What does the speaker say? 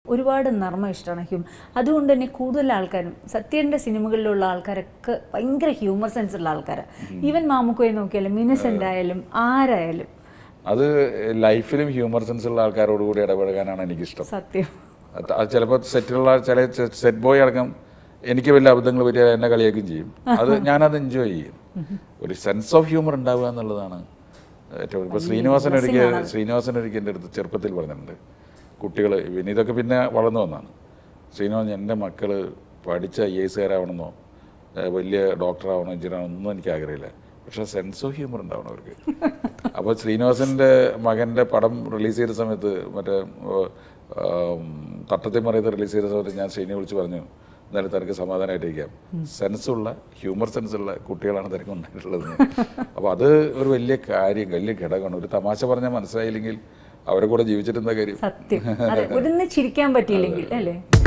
ഒരുപാട് നർമ്മം ഇഷ്ടമാണ് ഹ്യൂമർ അതുകൊണ്ട് തന്നെ കൂടുതൽ ആൾക്കാരും സത്യൻ്റെ സിനിമകളിലുള്ള ആൾക്കാരൊക്കെ ഭയങ്കര ഹ്യൂമർ സെൻസ് ഉള്ള ആൾക്കാരാണ് ഈവൻ മാമുക്കോയെ നോക്കിയാലും മിനസെൻ്റ് ആയാലും ആരായാലും അത് ലൈഫിലും ഹ്യൂമർ സെൻസ് ഉള്ള ആൾക്കാരോട് കൂടി ഇടപഴകാനാണ് എനിക്കിഷ്ടം സത്യം അത് അത് ചിലപ്പോൾ സെറ്റിലുള്ള ചില സെറ്റ് ബോയ് അടക്കം എനിക്ക് വലിയ അബദ്ധങ്ങൾ പറ്റിയാൽ എന്നെ കളിയാക്കുകയും ചെയ്യും അത് ഞാനത് എൻജോയ് ചെയ്യും ഒരു സെൻസ് ഓഫ് ഹ്യൂമർ ഉണ്ടാവുക എന്നുള്ളതാണ് ഏറ്റവും ഇപ്പോൾ ശ്രീനിവാസൻ ഒരിക്കൽ ശ്രീനിവാസൻ ഒരിക്കൽ എൻ്റെ അടുത്ത് ചെറുപ്പത്തിൽ പറഞ്ഞിട്ടുണ്ട് കുട്ടികൾ പിന്നെ ഇതൊക്കെ പിന്നെ വളർന്നു വന്നാണ് ശ്രീനിവാസൻ എൻ്റെ മക്കൾ പഠിച്ച ഐ എസുകാരാവണമെന്നോ വലിയ ഡോക്ടറാവണോ എഞ്ചിനീയർ ഒന്നും എനിക്ക് ആഗ്രഹമില്ല പക്ഷേ സെൻസ് ഓഫ് ഹ്യൂമർ ഉണ്ടാവണം അവർക്ക് അപ്പോൾ ശ്രീനിവാസൻ്റെ മകൻ്റെ പടം റിലീസ് ചെയ്ത സമയത്ത് മറ്റേ ആം, തട്ടത്തിൽ മറിയത് റിലീസ് ചെയ്ത സമയത്ത് ഞാൻ ശ്രീനെ വിളിച്ച് പറഞ്ഞു എന്നാലും തനിക്ക് സമാധാനമായിട്ടിരിക്കാം സെൻസുള്ള ഹ്യൂമർ സെൻസുള്ള കുട്ടികളാണ് തനിക്ക് ഉണ്ടായിട്ടുള്ളത് അപ്പോൾ അത് ഒരു വലിയ കാര്യം വലിയ ഘടകമാണ് ഒരു തമാശ പറഞ്ഞാൽ മനസ്സിലായില്ലെങ്കിൽ അവരെ കൂടെ ജീവിച്ചിട്ട് എന്താ കാര്യം സത്യം അതെ ഒരു ചിരിക്കാൻ പറ്റിയില്ലെങ്കിൽ അല്ലേ